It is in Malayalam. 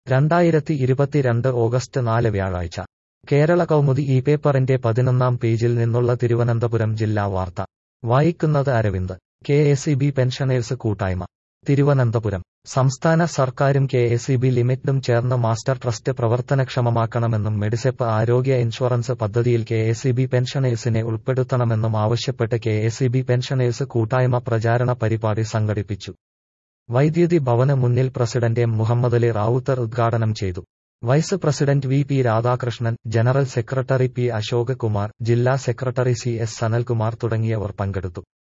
രണ്ടായിരത്തി ഇരുപത്തിരണ്ട് ഓഗസ്റ്റ് നാല് വ്യാഴാഴ്ച കേരള കൗമുദി ഈ പേപ്പറിന്റെ പതിനൊന്നാം പേജിൽ നിന്നുള്ള തിരുവനന്തപുരം ജില്ലാ വാർത്ത വായിക്കുന്നത് Aravind K S E B pensioners കൂട്ടായ്മ തിരുവനന്തപുരം സംസ്ഥാന സർക്കാരും കെ എസ് ഇ ബി ലിമിറ്റഡും ചേർന്ന് മാസ്റ്റർ ട്രസ്റ്റ് പ്രവർത്തനക്ഷമമാക്കണമെന്നും മെഡിസെപ്പ് ആരോഗ്യ ഇൻഷുറൻസ് പദ്ധതിയിൽ കെ എസ് ഇ ബി പെൻഷനേഴ്സിനെ ഉൾപ്പെടുത്തണമെന്നും ആവശ്യപ്പെട്ട് K S E B pensioners കൂട്ടായ്മ പ്രചാരണ പരിപാടി സംഘടിപ്പിച്ചു വൈദ്യുതി ഭവന് മുന്നിൽ പ്രസിഡന്റ് എം മുഹമ്മദലി റാവുത്തർ ഉദ്ഘാടനം ചെയ്തു vice president V P Radhakrishnan general secretary P Ashok Kumar ജില്ലാ സെക്രട്ടറി സി എസ് സനൽകുമാർ തുടങ്ങിയവർ പങ്കെടുത്തു